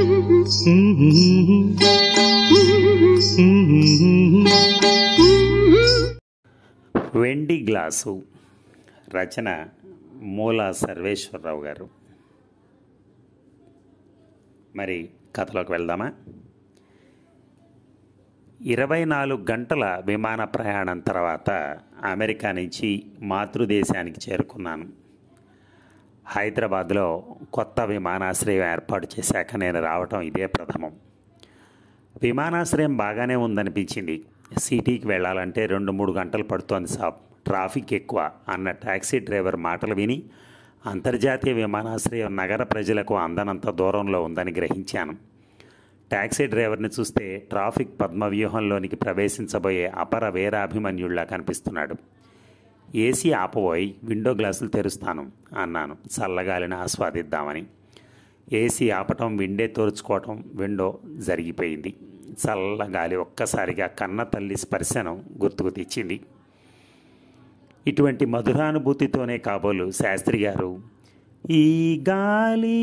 వెండి గ్లాసు రచన మూల సర్వేశ్వరరావు గారు మరి కథలోకి వెళ్దామా ఇరవై నాలుగు గంటల విమాన ప్రయాణం తర్వాత అమెరికా నుంచి మాతృదేశానికి చేరుకున్నాను హైదరాబాద్లో కొత్త విమానాశ్రయం ఏర్పాటు చేశాక నేను రావటం ఇదే ప్రథమం విమానాశ్రయం బాగానే ఉందనిపించింది సిటీకి వెళ్ళాలంటే రెండు మూడు గంటలు పడుతోంది సాబ్ ట్రాఫిక్ ఎక్కువ అన్న ట్యాక్సీ డ్రైవర్ మాటలు విని అంతర్జాతీయ విమానాశ్రయం నగర ప్రజలకు అందనంత దూరంలో ఉందని గ్రహించాను ట్యాక్సీ డ్రైవర్ని చూస్తే ట్రాఫిక్ పద్మవ్యూహంలోనికి ప్రవేశించబోయే అపర వీరాభిమన్యుళ్లా కనిపిస్తున్నాడు ఏసీ ఆపబోయి విండో గ్లాసులు తెరుస్తాను అన్నాను చల్లగాలిని ఆస్వాదిద్దామని ఏసీ ఆపటం విండే తోర్చుకోవటం విండో జరిగిపోయింది చల్ల గాలి ఒక్కసారిగా కన్న తల్లి స్పర్శను గుర్తుకు తెచ్చింది ఇటువంటి మధురానుభూతితోనే కాబోలు శాస్త్రి గారు ఈ గాలి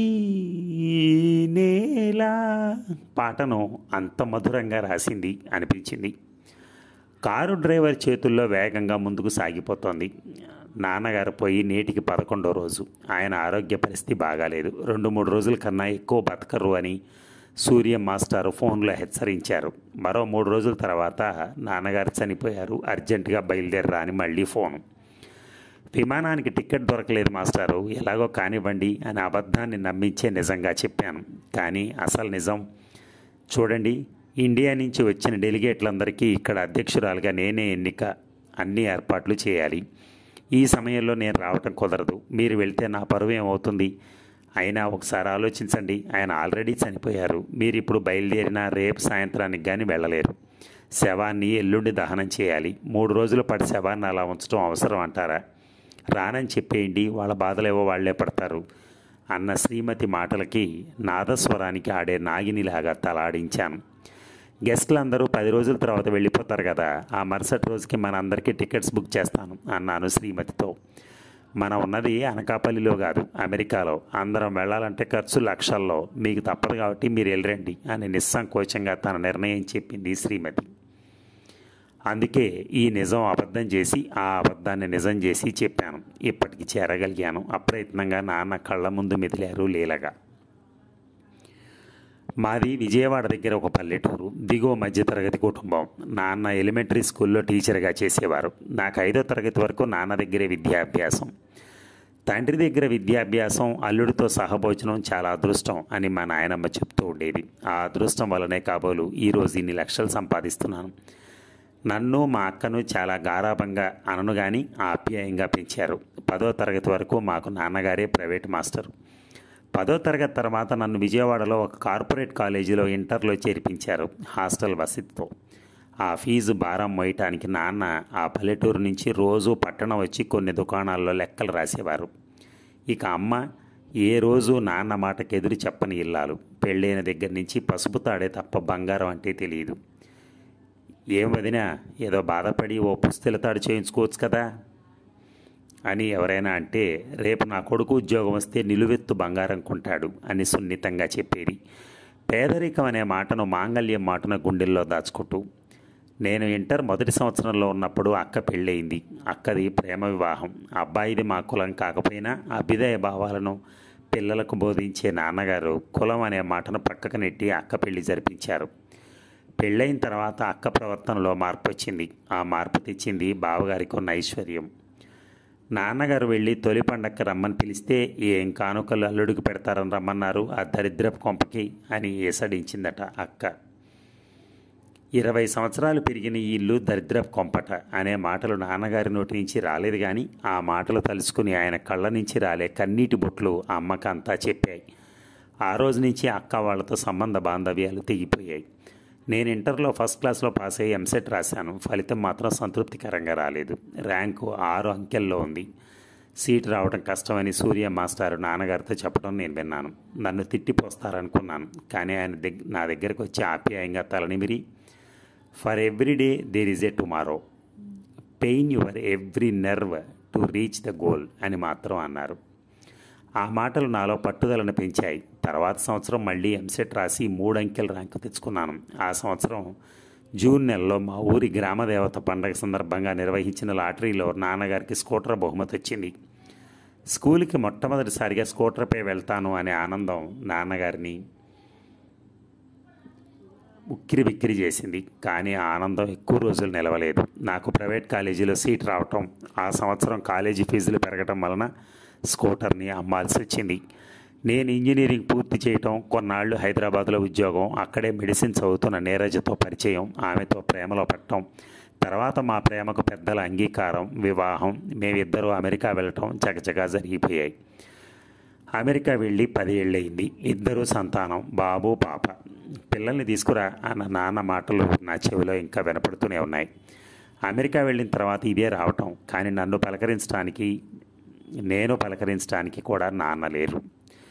ఈ నేల పాటను అంత మధురంగా రాసింది అనిపించింది కారు డ్రైవర్ చేతుల్లో వేగంగా ముందుకు సాగిపోతోంది నాన్నగారు పోయి నేటికి పదకొండో రోజు ఆయన ఆరోగ్య పరిస్థితి బాగాలేదు రెండు మూడు రోజుల కన్నా ఎక్కువ బతకరు అని సూర్య మాస్టారు ఫోన్లో హెచ్చరించారు మరో మూడు రోజుల తర్వాత నాన్నగారు చనిపోయారు అర్జెంటుగా బయలుదేరరా అని మళ్ళీ ఫోను విమానానికి టికెట్ దొరకలేదు మాస్టారు ఎలాగో కానివ్వండి అని అబద్ధాన్ని నమ్మించే నిజంగా చెప్పాను కానీ అసలు నిజం చూడండి ఇండియా నుంచి వచ్చిన డెలిగేట్లందరికీ ఇక్కడ అధ్యక్షురాలుగా నేనే ఎన్నిక అన్ని ఏర్పాట్లు చేయాలి ఈ సమయంలో నేను రావటం కుదరదు మీరు వెళ్తే నా పరువు ఏమవుతుంది అయినా ఒకసారి ఆలోచించండి ఆయన ఆల్రెడీ చనిపోయారు మీరు ఇప్పుడు బయలుదేరిన రేపు సాయంత్రానికి కానీ వెళ్ళలేరు శవాన్ని ఎల్లుండి దహనం చేయాలి మూడు రోజుల పాటు శవాన్ని అలా ఉంచడం అవసరం అంటారా రానని చెప్పేయండి వాళ్ళ బాధలేవో వాళ్లే పడతారు అన్న శ్రీమతి మాటలకి నాదస్వరానికి ఆడే నాగినిలాగా తలాడించాను గెస్టులందరూ పది రోజుల తర్వాత వెళ్ళిపోతారు కదా ఆ మరుసటి రోజుకి మన అందరికీ టికెట్స్ బుక్ చేస్తాను అన్నాను శ్రీమతితో మనం ఉన్నది అనకాపల్లిలో కాదు అమెరికాలో అందరం వెళ్ళాలంటే ఖర్చు లక్షల్లో మీకు తప్పదు కాబట్టి మీరు వెళ్ళరండి అని నిస్సంకోచంగా తన నిర్ణయం చెప్పింది శ్రీమతి అందుకే ఈ నిజం అబద్ధం చేసి ఆ అబద్ధాన్ని నిజం చేసి చెప్పాను ఇప్పటికి చేరగలిగాను అప్రయత్నంగా నాన్న కళ్ళ ముందు మెదిలారు లీలగా మాది విజయవాడ దగ్గర ఒక పల్లెటూరు దిగువ మధ్యతరగతి కుటుంబం నాన్న ఎలిమెంటరీ స్కూల్లో టీచర్గా చేసేవారు నాకు ఐదో తరగతి వరకు నాన్న దగ్గరే విద్యాభ్యాసం తండ్రి దగ్గర విద్యాభ్యాసం అల్లుడితో సహభోజనం చాలా అదృష్టం అని మా నాయనమ్మ చెప్తూ ఉండేది ఆ అదృష్టం వల్లనే కాబోలు ఈరోజు ఇన్ని లక్షలు సంపాదిస్తున్నాను నన్ను మా అక్కను చాలా గారాభంగా అనను కానీ ఆప్యాయంగా పెంచారు పదో తరగతి వరకు మాకు నాన్నగారే ప్రైవేట్ మాస్టర్ పదో తరగతి తర్వాత నన్ను విజయవాడలో ఒక కార్పొరేట్ కాలేజీలో ఇంటర్లో చేర్పించారు హాస్టల్ వసతితో ఆ ఫీజు భారం మోయటానికి నాన్న ఆ పల్లెటూరు నుంచి రోజు పట్టణం వచ్చి కొన్ని దుకాణాల్లో లెక్కలు రాసేవారు ఇక అమ్మ ఏ రోజు నాన్న మాటకు ఎదురు చెప్పని ఇల్లాలు పెళ్ళైన దగ్గర నుంచి పసుపు తాడే తప్ప బంగారం అంటే తెలియదు ఏం వదినా ఏదో బాధపడి ఓ పుస్తెల తాడు చేయించుకోవచ్చు కదా అని ఎవరైనా అంటే రేపు నా కొడుకు ఉద్యోగం వస్తే నిలువెత్తు బంగారం కొంటాడు అని సున్నితంగా చెప్పేది పేదరికం అనే మాటను మాంగళ్యం మాటను గుండెల్లో దాచుకుంటూ నేను ఇంటర్ మొదటి సంవత్సరంలో ఉన్నప్పుడు అక్క పెళ్ళయింది అక్కది ప్రేమ వివాహం అబ్బాయిది మా కులం కాకపోయినా అభ్యుదయ భావాలను పిల్లలకు బోధించే నాన్నగారు కులం అనే మాటను పక్కకు నెట్టి అక్క పెళ్లి జరిపించారు పెళ్ళైన తర్వాత అక్క ప్రవర్తనలో మార్పు వచ్చింది ఆ మార్పు తెచ్చింది బావగారికి ఉన్న ఐశ్వర్యం నాన్నగారు వెళ్ళి తొలి పండక్కి రమ్మని పిలిస్తే ఏం కానుకలు అల్లుడికి పెడతారని రమ్మన్నారు ఆ దరిద్రపు కొంపకి అని ఏసడించిందట అక్క ఇరవై సంవత్సరాలు పెరిగిన ఈ ఇల్లు దరిద్రపు కొంపట అనే మాటలు నాన్నగారి నోటి నుంచి రాలేదు కానీ ఆ మాటలు తలుచుకుని ఆయన కళ్ళ నుంచి రాలే కన్నీటి బొట్లు ఆ అమ్మకి అంతా చెప్పాయి ఆ రోజు నుంచి అక్క వాళ్ళతో సంబంధ బాంధవ్యాలు తెగిపోయాయి నేను ఇంటర్లో ఫస్ట్ క్లాస్లో పాస్ అయ్యి ఎంసెట్ రాశాను ఫలితం మాత్రం సంతృప్తికరంగా రాలేదు ర్యాంకు ఆరు అంకెల్లో ఉంది సీట్ రావడం కష్టమని సూర్య మాస్టారు నాన్నగారితో చెప్పడం నేను విన్నాను నన్ను తిట్టిపోస్తారనుకున్నాను కానీ ఆయన దగ్గ నా దగ్గరకు వచ్చి ఆప్యాయంగా తలనిమిరి for every day there is a tomorrow pain your every nerve to reach the goal అని మాత్రం అన్నారు ఆ మాటలు నాలో పట్టుదలను పెంచాయి తర్వాత సంవత్సరం మళ్ళీ ఎంసెట్ రాసి మూడు అంకెల ర్యాంకు తెచ్చుకున్నాను ఆ సంవత్సరం జూన్ నెలలో మా ఊరి గ్రామదేవత పండగ సందర్భంగా నిర్వహించిన లాటరీలో నాన్నగారికి స్కూటర్ బహుమతి వచ్చింది స్కూల్కి మొట్టమొదటిసారిగా స్కూటర్పై వెళ్తాను అనే ఆనందం నాన్నగారిని ఉక్కిరి బిక్కిరి చేసింది కానీ ఆ ఆనందం ఎక్కువ రోజులు నిలవలేదు నాకు ప్రైవేట్ కాలేజీలో సీట్ రావటం ఆ సంవత్సరం కాలేజీ ఫీజులు పెరగటం వలన స్కూటర్ని అమ్మాల్సి వచ్చింది నేను ఇంజనీరింగ్ పూర్తి చేయటం కొన్నాళ్ళు హైదరాబాద్లో ఉద్యోగం అక్కడే మెడిసిన్ చదువుతున్న నీరజతో పరిచయం ఆమెతో ప్రేమలో పట్టడం తర్వాత మా ప్రేమకు పెద్దల అంగీకారం వివాహం మేమిద్దరూ అమెరికా వెళ్ళటం చకచకా జరిగిపోయాయి అమెరికా వెళ్ళి పది ఏళ్ళయింది ఇద్దరు సంతానం బాబు పాప పిల్లల్ని తీసుకురా అన్న నాన్న మాటలు నా చెవిలో ఇంకా వినపడుతూనే ఉన్నాయి అమెరికా వెళ్ళిన తర్వాత ఇదే రావటం కానీ నన్ను పలకరించడానికి నేను పలకరించడానికి కూడా నాన్న లేరు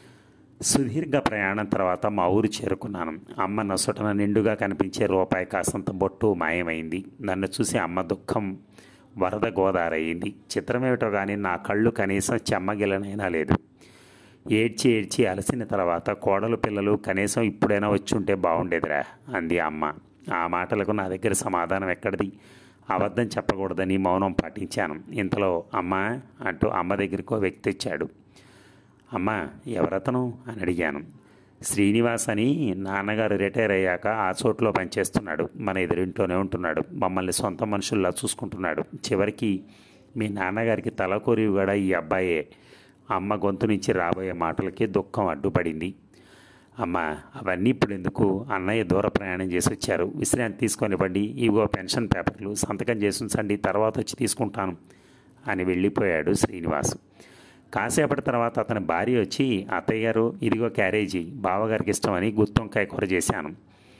సుదీర్ఘ ప్రయాణం తర్వాత మా ఊరు చేరుకున్నాను అమ్మ నొసటన నిండుగా కనిపించే రూపాయి కాసంత బొట్టు మాయమైంది నన్ను చూసి అమ్మ దుఃఖం వరద గోదారయ్యింది చిత్రమేమిటో కానీ నా కళ్ళు కనీసం చెమ్మగిలనైనా లేదు ఏడ్చి ఏడ్చి అలసిన తర్వాత కోడలు పిల్లలు కనీసం ఇప్పుడైనా వచ్చి ఉంటే బాగుండేదిరా అంది అమ్మ ఆ మాటలకు నా దగ్గర సమాధానం ఎక్కడిది అబద్ధం చెప్పకూడదని మౌనం పాటించాను ఇంతలో అమ్మ అంటూ అమ్మ దగ్గరికి ఓ వ్యక్తి వచ్చాడు అమ్మ ఎవరతను అని అడిగాను శ్రీనివాస్ అని నాన్నగారు రిటైర్ అయ్యాక ఆ చోట్లో పనిచేస్తున్నాడు మన ఎదురింట్లోనే ఉంటున్నాడు మమ్మల్ని సొంత మనుషుల్లా చూసుకుంటున్నాడు చివరికి మీ నాన్నగారికి తలకొరివి కూడా ఈ అబ్బాయే అమ్మ గొంతు నుంచి రాబోయే మాటలకి దుఃఖం అడ్డుపడింది అమ్మ అవన్నీ ఇప్పుడు ఎందుకు అన్నయ్య దూర ప్రయాణం చేసి వచ్చారు విశ్రాంతి తీసుకొనివ్వండి ఇవిగో పెన్షన్ పేపర్లు సంతకం చేసి ఉంచండి తర్వాత వచ్చి తీసుకుంటాను అని వెళ్ళిపోయాడు శ్రీనివాస్ కాసేపటి తర్వాత అతని భార్య వచ్చి అత్తయ్య గారు ఇదిగో క్యారేజీ బావగారికి ఇష్టమని గుత్తొంకాయ కూర చేశాను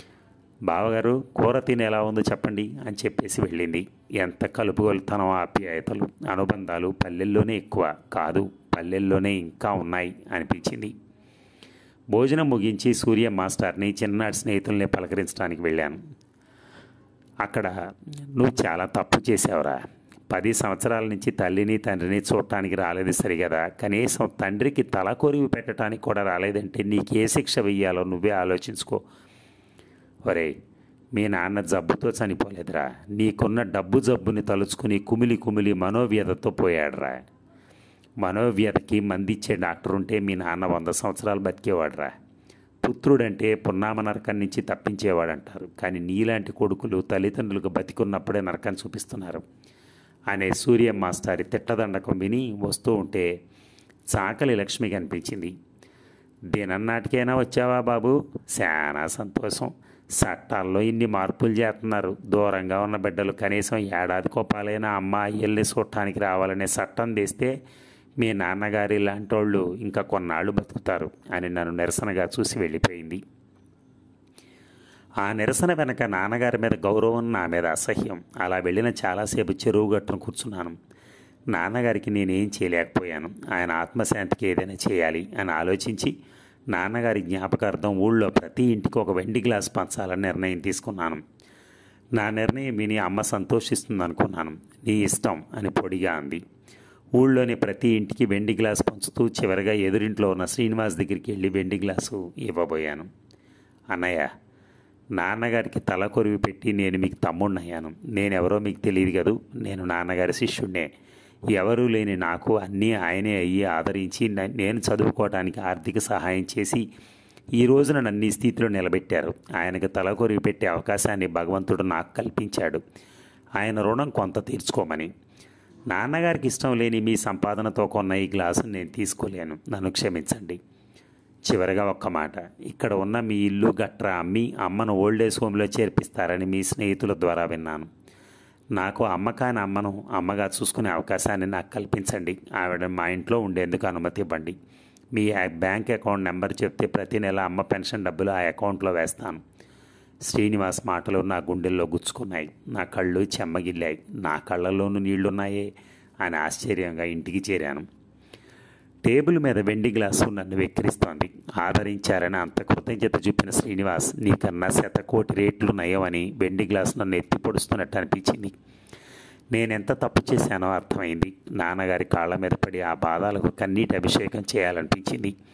బావగారు కూర తిని ఎలా ఉందో చెప్పండి అని చెప్పేసి వెళ్ళింది ఎంత కలుపుగొలుతనం ఆప్యాయతలు అనుబంధాలు పల్లెల్లోనే ఎక్కువ కాదు పల్లెల్లోనే ఇంకా ఉన్నాయి అనిపించింది భోజనం ముగించి సూర్య మాస్టర్ని చిన్ననాటి స్నేహితుల్ని పలకరించడానికి వెళ్ళాను అక్కడ నువ్వు చాలా తప్పు చేసావురా పది సంవత్సరాల నుంచి తల్లిని తండ్రిని చూడటానికి రాలేదు సరిగదా కనీసం తండ్రికి తల కొరివి పెట్టడానికి కూడా రాలేదంటే నీకు ఏ శిక్ష వెయ్యాలో నువ్వే ఆలోచించుకో ఒరే మీ నాన్న జబ్బుతో చనిపోలేదురా నీకున్న డబ్బు జబ్బుని తలుచుకుని కుమిలి కుమిలి మనోవ్యధతో పోయాడురా మనోవ్యధకి మందిచ్చే డాక్టర్ ఉంటే మీ నాన్న వంద సంవత్సరాలు బతికేవాడురా పుత్రుడంటే పున్నామ నరకం నుంచి తప్పించేవాడంటారు కానీ నీలాంటి కొడుకులు తల్లిదండ్రులకు బతికున్నప్పుడే నరకం చూపిస్తున్నారు అనే సూర్య మాస్టారి తిట్టదండకం విని వస్తూ ఉంటే చాకలి లక్ష్మి కనిపించింది దినన్నాటికైనా వచ్చావా బాబు చాలా సంతోషం చట్టాల్లో ఇన్ని మార్పులు చేస్తున్నారు దూరంగా ఉన్న బిడ్డలు కనీసం ఏడాది కోపాలైనా అమ్మ అయ్యల్ని చూడటానికి రావాలనే చట్టం తెస్తే మీ నాన్నగారి లాంటి వాళ్ళు ఇంకా కొన్నాళ్ళు బతుకుతారు అని నన్ను నిరసనగా చూసి వెళ్ళిపోయింది ఆ నిరసన వెనక నాన్నగారి మీద గౌరవం నా మీద అసహ్యం అలా వెళ్ళిన చాలాసేపు చెరువు గట్టును కూర్చున్నాను నాన్నగారికి నేనేం చేయలేకపోయాను ఆయన ఆత్మశాంతికి ఏదైనా చేయాలి అని ఆలోచించి నాన్నగారి జ్ఞాపకార్థం ఊళ్ళో ప్రతి ఇంటికి ఒక వెండి గ్లాస్ పంచాలని నిర్ణయం తీసుకున్నాను నా నిర్ణయం విని అమ్మ సంతోషిస్తుంది అనుకున్నాను నీ ఇష్టం అని పొడిగా అంది ఊళ్ళోని ప్రతి ఇంటికి వెండి గ్లాస్ పంచుతూ చివరిగా ఎదురింట్లో ఉన్న శ్రీనివాస్ దగ్గరికి వెళ్ళి వెండి గ్లాసు ఇవ్వబోయాను అన్నయ్య నాన్నగారికి తల కొరివి పెట్టి నేను మీకు తమ్ముడినయ్యాను నేనెవరో మీకు తెలియదు కదూ నేను నాన్నగారి శిష్యుడినే ఎవరూ లేని నాకు అన్నీ ఆయనే అయ్యి ఆదరించి న- నేను చదువుకోవడానికి ఆర్థిక సహాయం చేసి ఈ రోజున నన్ను ఈ స్థితిలో నిలబెట్టారు ఆయనకు తల కొరివి పెట్టే అవకాశాన్ని భగవంతుడు నాకు కల్పించాడు ఆయన రుణం కొంత తీర్చుకోమని నాన్నగారికి ఇష్టం లేని మీ సంపాదనతో కొన్న ఈ గ్లాసును నేను తీసుకోలేను నన్ను క్షమించండి చివరగా ఒక్క మాట ఇక్కడ ఉన్న మీ ఇల్లు గట్రా అమ్మి అమ్మను ఓల్డేజ్ హోమ్లో చేర్పిస్తారని మీ స్నేహితుల ద్వారా విన్నాను నాకు అమ్మ కాని అమ్మను అమ్మగా చూసుకునే అవకాశాన్ని నాకు కల్పించండి ఆవిడ మా ఇంట్లో ఉండేందుకు అనుమతి ఇవ్వండి మీ ఆ బ్యాంక్ అకౌంట్ నెంబర్ చెప్తే ప్రతి నెల అమ్మ పెన్షన్ డబ్బులు ఆ అకౌంట్లో వేస్తాను శ్రీనివాస్ మాటలు నా గుండెల్లో గుచ్చుకున్నాయి నా కళ్ళు చెమ్మగిల్లాయి నా కళ్ళల్లోనూ నీళ్లున్నాయే అని ఆశ్చర్యంగా ఇంటికి చేరాను టేబుల్ మీద వెండి గ్లాసు నన్ను వెక్కిరిస్తోంది ఆదరించారని అంత కృతజ్ఞత చూపిన శ్రీనివాస్ నీకన్నా శతకోటి రేట్లు నయమని వెండి గ్లాసు నన్ను ఎత్తి పొడుస్తున్నట్టు అనిపించింది నేనెంత తప్పు చేశానో అర్థమైంది నాన్నగారి కాళ్ళ మీద పడి ఆ బాధాలకు కన్నీటి అభిషేకం చేయాలనిపించింది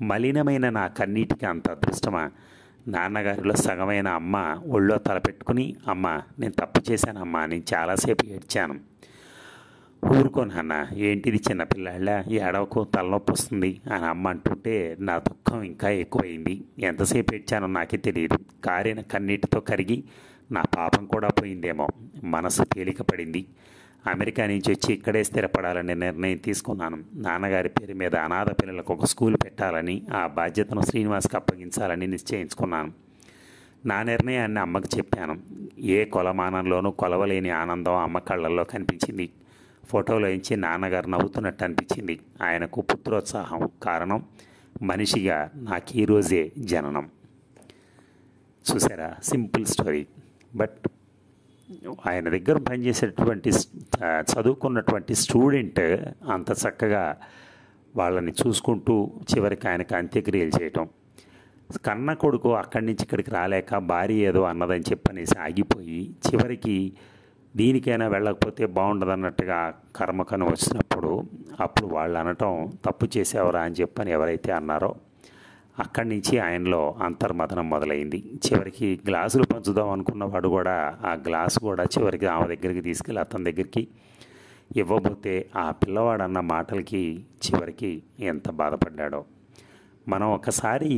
మలినమైన నా కన్నీటికి అంత అదృష్టమా నాన్నగారిలో సగమైన అమ్మ ఒళ్ళో తలపెట్టుకుని అమ్మ నేను తప్పు చేశానమ్మా నేను చాలాసేపు ఏడ్చాను ఊరుకోను అన్న ఏంటిది చిన్నపిల్లాళ్ళ ఏడవకు తలనొప్పి వస్తుంది అని అమ్మ అంటుంటే నా దుఃఖం ఇంకా ఎక్కువైంది ఎంతసేపు ఏడ్చానో నాకే తెలియదు కారిన కన్నీటితో కరిగి నా పాపం కూడా పోయిందేమో మనసు తేలిక పడింది అమెరికా నుంచి వచ్చి ఇక్కడే స్థిరపడాలనే నిర్ణయం తీసుకున్నాను నాన్నగారి పేరు మీద అనాథ పిల్లలకు ఒక స్కూల్ పెట్టాలని ఆ బాధ్యతను శ్రీనివాస్కి అప్పగించాలని నిశ్చయించుకున్నాను నా నిర్ణయాన్ని అమ్మకు చెప్పాను ఏ కొలమానంలోనూ కొలవలేని ఆనందం అమ్మ కళ్ళల్లో కనిపించింది ఫోటోలో ఎంచి నాన్నగారు నవ్వుతున్నట్టు అనిపించింది ఆయనకు పుత్రోత్సాహం కారణం మనిషిగా నాకు ఈరోజే జననం చూసారా సింపుల్ స్టోరీ బట్ ఆయన దగ్గర పనిచేసేటువంటి ఆ, చదువుకున్నటువంటి స్టూడెంట్ అంత చక్కగా వాళ్ళని చూసుకుంటూ చివరికి ఆయనకు అంత్యక్రియలు చేయటం కన్న కొడుకు అక్కడి నుంచి ఇక్కడికి రాలేక భార్య ఏదో అన్నదని చెప్పనేసి ఆగిపోయి చివరికి దీనికైనా వెళ్ళకపోతే బాగుండదన్నట్టుగా కర్మకను వచ్చినప్పుడు అప్పుడు వాళ్ళు అనటం తప్పు చేసేవరా అని చెప్పని ఎవరైతే అన్నారో అక్కడి నుంచి ఆయనలో అంతర్మథనం మొదలైంది చివరికి గ్లాసులు పంచుదాం అనుకున్నవాడు కూడా ఆ గ్లాసు కూడా చివరికి ఆమె దగ్గరికి తీసుకెళ్ళి అతని దగ్గరికి ఇవ్వబోతే ఆ పిల్లవాడు అన్న మాటలకి చివరికి ఎంత బాధపడ్డాడో మనం ఒకసారి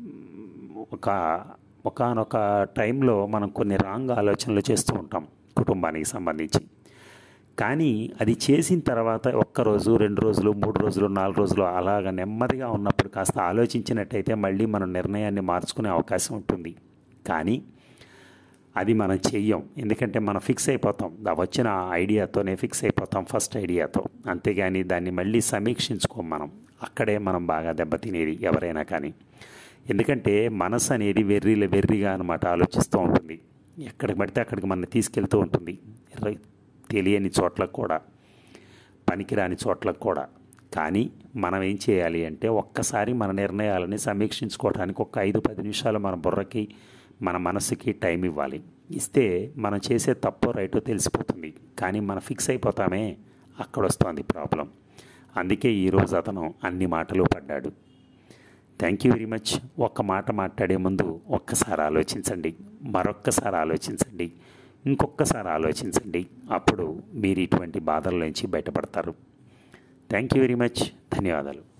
ఒక ఒకనొక టైంలో మనం కొన్ని రాంగ్ ఆలోచనలు చేస్తూ ఉంటాం కుటుంబానికి సంబంధించి కానీ అది చేసిన తర్వాత ఒక్కరోజు రెండు రోజులు మూడు రోజులు నాలుగు రోజులు అలాగ నెమ్మదిగా ఉన్నప్పుడు కాస్త ఆలోచించినట్టయితే మళ్ళీ మనం నిర్ణయాన్ని మార్చుకునే అవకాశం ఉంటుంది కానీ అది మనం చెయ్యం ఎందుకంటే మనం ఫిక్స్ అయిపోతాం దా వచ్చిన ఐడియాతోనే ఫిక్స్ అయిపోతాం ఫస్ట్ ఐడియాతో అంతేగాని దాన్ని మళ్ళీ సమీక్షించుకోం మనం అక్కడే మనం బాగా దెబ్బతినేది ఎవరైనా కానీ ఎందుకంటే మనసు అనేది వెర్రిల వెర్రిగా అనమాట ఆలోచిస్తూ ఉంటుంది ఎక్కడికి పడితే అక్కడికి మనం తీసుకెళ్తూ ఉంటుంది ర- తెలియని చోట్లకు కూడా పనికిరాని చోట్లకు కూడా కానీ మనం ఏం చేయాలి అంటే ఒక్కసారి మన నిర్ణయాలని సమీక్షించుకోవడానికి ఒక ఐదు పది నిమిషాలు మన బుర్రకి మన మనసుకి టైం ఇవ్వాలి ఇస్తే మనం చేసే తప్పో రైటో తెలిసిపోతుంది కానీ మనం ఫిక్స్ అయిపోతామే అక్కడ వస్తుంది ప్రాబ్లం అందుకే ఈరోజు అతను అన్ని మాటలు పడ్డాడు థ్యాంక్ యూ వెరీ మచ్ ఒక్క మాట మాట్లాడే ముందు ఒక్కసారి ఆలోచించండి మరొక్కసారి ఆలోచించండి ఇంకొకసారి ఆలోచించండి అప్పుడు మీరు ఇటువంటి బాధల నుంచి బయటపడతారు థ్యాంక్ యూ వెరీ మచ్ ధన్యవాదాలు